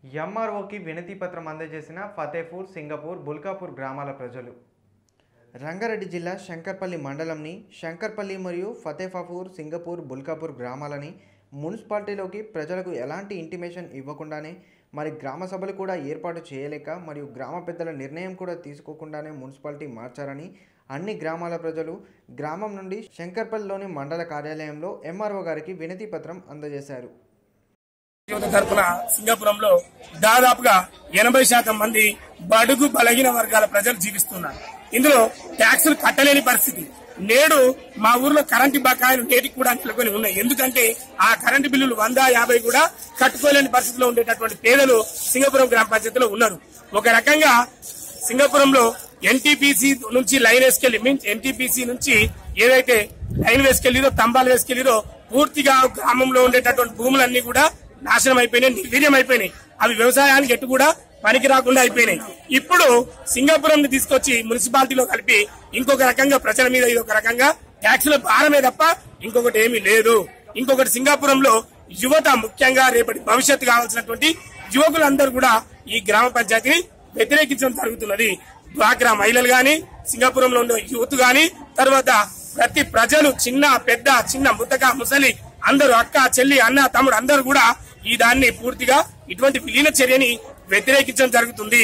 ఎంఆర్ఓకి వినతి పత్రం అందజేసిన ఫతేపూర్ సింగపూర్ బుల్కాపూర్ గ్రామాల ప్రజలు రంగారెడ్డి జిల్లా శంకర్పల్లి మండలంని శంకర్పల్లి మరియు ఫతేఫాపూర్ సింగపూర్ బుల్కాపూర్ గ్రామాలని మున్సిపాలిటీలోకి ప్రజలకు ఎలాంటి ఇంటిమేషన్ ఇవ్వకుండానే మరి గ్రామ సభలు కూడా ఏర్పాటు చేయలేక మరియు గ్రామ పెద్దల నిర్ణయం కూడా తీసుకోకుండానే మున్సిపాలిటీ మార్చారని అన్ని గ్రామాల ప్రజలు గ్రామం నుండి శంకర్పల్లిలోని మండల కార్యాలయంలో ఎంఆర్ఓ గారికి వినతి పత్రం అందజేశారు యువత తరపున సింగపురంలో దాదాపుగా ఎనభై శాతం మంది బడుగు బలహీన వర్గాల ప్రజలు జీవిస్తున్నారు ఇందులో ట్యాక్సులు కట్టలేని పరిస్థితి నేడు మా ఊర్లో కరెంటు బకాయిలు నేటికి కూడా నెలకొని ఉన్నాయి ఎందుకంటే ఆ కరెంటు బిల్లులు వంద యాభై కూడా కట్టుకోలేని పరిస్థితిలో ఉండేటటువంటి పేదలు సింగపురం గ్రామ పంచాయతీలో ఉన్నారు ఒక రకంగా సింగపురంలో ఎన్టీపీసీ నుంచి లైన్ వేసుకెళ్లి మీన్స్ ఎన్టీపీసీ నుంచి ఏదైతే లైన్ వేసుకెళ్లిదో తంబాలు వేసుకెళ్లిదో పూర్తిగా గ్రామంలో ఉండేటటువంటి భూములన్నీ కూడా నాశనం అయిపోయినాయి నిర్వీర్యం అయిపోయినాయి అవి వ్యవసాయానికి ఎటు కూడా పనికి రాకుండా అయిపోయినాయి ఇప్పుడు సింగపురం ని తీసుకొచ్చి మున్సిపాలిటీలో కలిపి ఇంకొక రకంగా ప్రజల మీద ఇది ఒక రకంగా ట్యాక్సుల భారమే తప్ప ఇంకొకటి ఏమీ లేదు ఇంకొకటి సింగాపురంలో యువత ముఖ్యంగా రేపటి భవిష్యత్తు కావాల్సినటువంటి యువకులందరూ కూడా ఈ గ్రామ పంచాయతీని వ్యతిరేకించడం జరుగుతున్నది డ్వాక్రా మహిళలు గాని సింగాపురంలో ఉన్న యూత్ గాని తర్వాత ప్రతి ప్రజలు చిన్న పెద్ద చిన్న ముద్దక ముసలి అందరూ అక్క చెల్లి అన్న తమ్ముడు అందరూ కూడా ఈ దాన్ని పూర్తిగా ఇటువంటి విలీన చర్యని వ్యతిరేకించడం జరుగుతుంది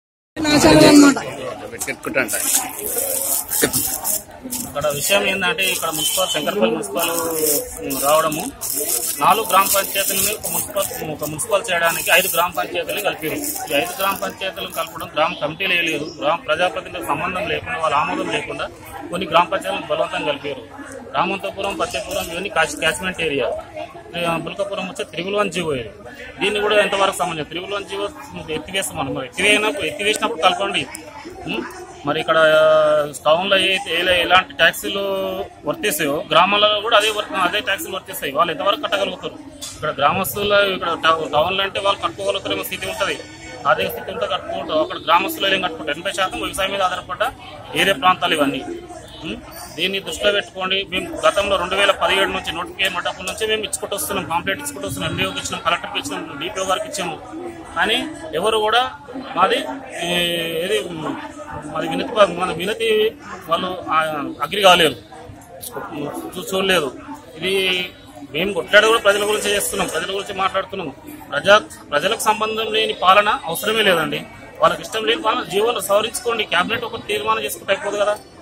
ఇక్కడ విషయం ఏంటంటే ఇక్కడ మున్సిపల్ శంకర్పల్లి మున్సిపల్ రావడము నాలుగు గ్రామ పంచాయతీలను ఒక మున్సిపల్ ఒక మున్సిపల్ చేయడానికి ఐదు గ్రామ పంచాయతీలు కలిపారు ఈ ఐదు గ్రామ పంచాయతీలను కలపడం గ్రామ కమిటీలు వేయలేదు గ్రామ ప్రజాప్రతినిధులకు సంబంధం లేకుండా వాళ్ళ ఆమోదం లేకుండా కొన్ని గ్రామ పంచాయతీలను బలవంతంగా కలిపారు రామంతపురం పచ్చపురం ఇవన్నీ కాచ్- క్యాచ్మెంట్ ఏరియా ఆ, బుల్కపురం వచ్చి త్రిగులవన్ జీవో ఇది దీన్ని కూడా ఎంతవరకు సంబంధం త్రిగులవన్ జీవో ఎత్తివేస్తాం మనం మరి ఎత్తివేసినప్పుడు ఎత్తివేసినప్పుడు కలపండి ఉం? మరి ఇక్కడ టౌన్ లో ఏ- ఏ- ఎలాంటి ట్యాక్సీలు వర్తిస్తాయో గ్రామాలలో కూడా అదే వర్త- అదే ట్యాక్సీలు వర్తిస్తాయి వాళ్ళు ఎంతవరకు కట్టగలుగుతారు ఇక్కడ గ్రామస్తులు ఇక్కడ టౌ- టౌన్లో అంటే వాళ్ళు కట్టుకోగలుగుతారేమో స్థితి ఉంటది అదే స్థితి ఉంటే కట్టుకుంటారు అక్కడ గ్రామస్తులు ఏం కట్టుకుంటారు ఎనభై శాతం వ్యవసాయం మీద ఆధారపడ్డ ఏరియా ప్రాంతాలు ఇవన్నీ ఉం? దీన్ని దృష్టిలో పెట్టుకోండి మేము గతంలో రెండు వేల పదిహేడు నుంచి నోటిఫికేషన్ పడ్డప్పటి నుంచి మేము ఇచ్చుకుంటూ వస్తున్నాం కంప్లైంట్ ఇచ్చుకుంటూ వస్తున్నాం ఎండిఓకి ఇచ్చినాం కలెక్టర్కి ఇచ్చినాం డిపిఓ గారికి ఇచ్చాము కానీ ఎవరు కూడా మాది ఈ, ఏది ఉం, మాది వినతి ప- మన వినతి వాళ్ళు ఆ, అగ్రి కాలేరు చూ- చూడలేదు ఇది మేము కొట్లాడ కూడా ప్రజల గురించి చేస్తున్నాం ప్రజల గురించి మాట్లాడుతున్నాం ప్రజా ప్రజలకు సంబంధం లేని పాలన అవసరమే లేదండి వాళ్ళకి ఇష్టం లేని పాలన జీవోలు సవరించుకోండి కేబినెట్ ఒక తీర్మానం చేసుకుంటే అయిపోదు కదా